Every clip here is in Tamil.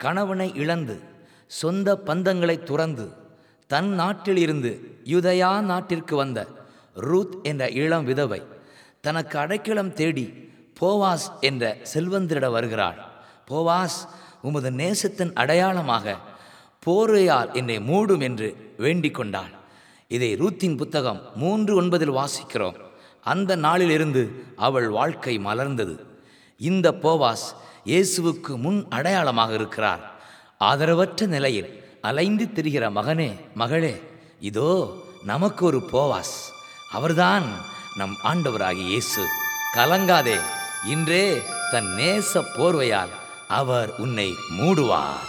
கணவனை இழந்து சொந்த பந்தங்களை துறந்து தன் நாட்டிலிருந்து யூதயா நாட்டிற்கு வந்த ரூத் என்ற இளம் விதவை தனக்கு அடைக்கலம் தேடி போவாஸ் என்ற செல்வந்தரிட வருகிறாள் போவாஸ் உமது நேசத்தின் அடையாளமாக போர்வையால் என்னை மூடும் என்று வேண்டிக் கொண்டாள் இதை ரூத்தின் புத்தகம் மூன்று ஒன்பதில் வாசிக்கிறோம் அந்த நாளிலிருந்து அவள் வாழ்க்கை மலர்ந்தது இந்த போவாஸ் இயேசுவுக்கு முன் அடையாளமாக இருக்கிறார் ஆதரவற்ற நிலையில் அலைந்து திரிகிற மகனே மகளே இதோ நமக்கு ஒரு போவாஸ் அவர்தான் நம் ஆண்டவராகிய இயேசு கலங்காதே இன்றே தன் நேச போர்வையால் அவர் உன்னை மூடுவார்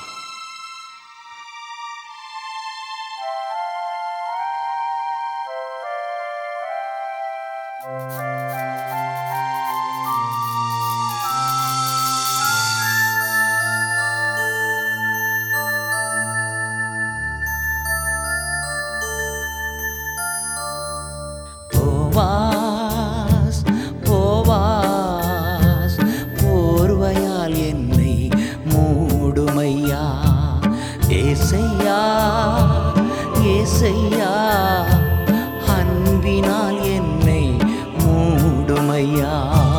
போவாஸ் போவாஸ் போர்வையால் என்னை மூடுமையா ஏசையா ஏசையா அன்பினால் என்னை மூடுமையா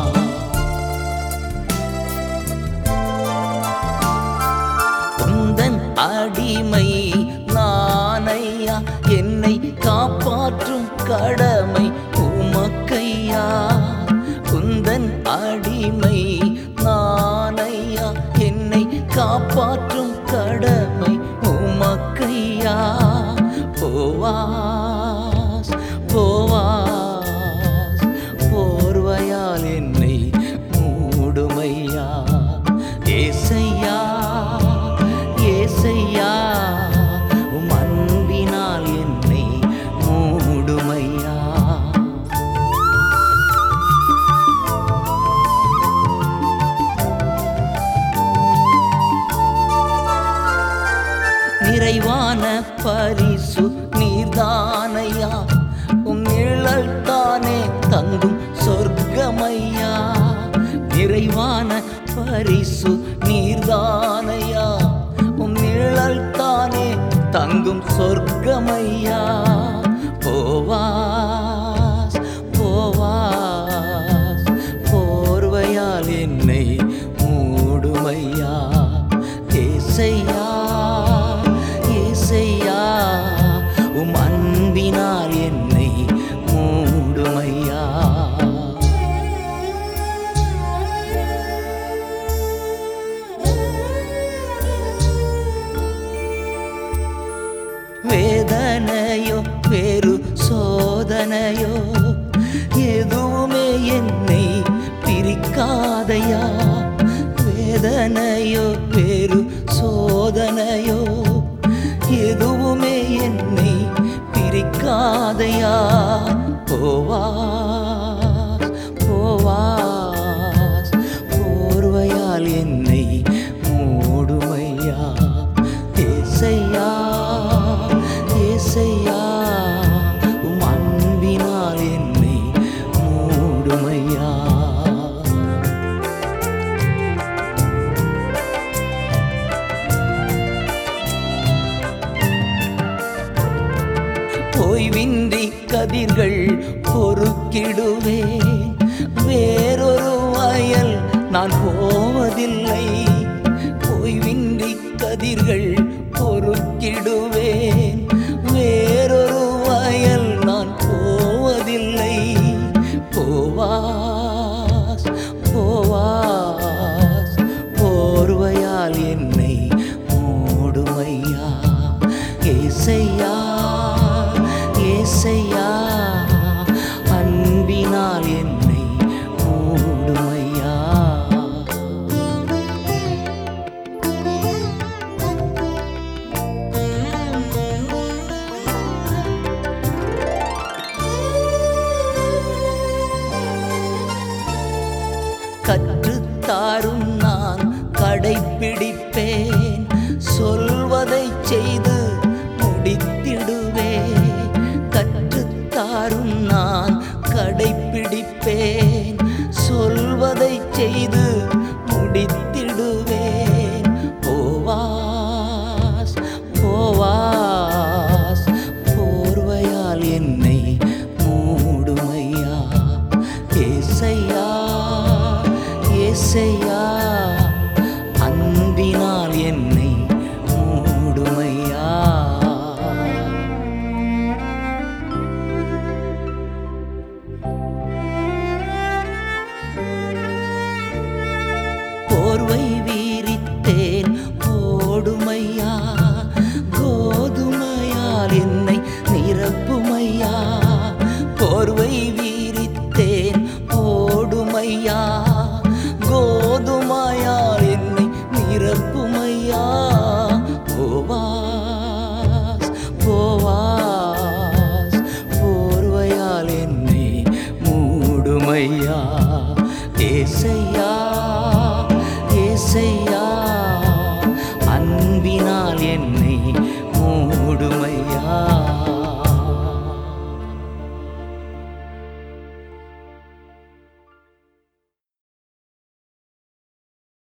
உந்தன் அடிமை நானையா என்னை காப்பாற்றும் கடமை உமக்கையா குந்தன் அடிமை நானையா என்னை காப்பாற்றும் கடமை உமக்கையா போவாஸ் போவாஸ் போர்வையால் என்னை மூடுமையா ஏசையா ஏசையா உம் அன்பினால் என்னை மூடுமையா நிறைவான பரிசு நீர்தானையா உம் நிழல் தானே தங்கும் சொர்க்கமையா நிறைவான பரிசு நீர்தானையா உம் நிழல் தானே தங்கும் சொர்க்கமையா போவாஸ் போவாஸ் போர்வையால் என்னை மூடுமையா ஏசையா ஏசையா உம் அன்பினால் என்னை மூடுமையா வேதனையோ வேறு சோதனையோ எதுவுமே என்னை பிரிக்காதையா வேதனையோ வேறு சோதனையோ எதுவுமே என்னை பிரிக்காதையா போவாஸ் போவாஸ் போர்வையால் என்னை மூடுமையா ஏசையா ஏசையா உம் அன்பினால் என்னை மூடுமையா ஓய்வின்றி கதிர்கள் பொறுக்கிடுவேன் வேறொரு வயல் நான் போவதில்லை ஓய்வின்றி கதிர்கள் பொறுக்கிடுவேன் வேறொரு வயல் நான் போவதில்லை போவாஸ் போவாஸ் போர்வையால் என்னை மூடுமையா ஏசையா ஏசையா அன்பினால் என்னை மூடுமையா கற்றுத்தாரும் நான் கடைப்பிடிப்பேன் சொல்வதை செய்து முடித்திடுவேன் கற்றுத்தாரும் நான் கடைப்பிடிப்பேன் சொல்வதை செய்து முடித்திடுவேன் போவா போதுமையா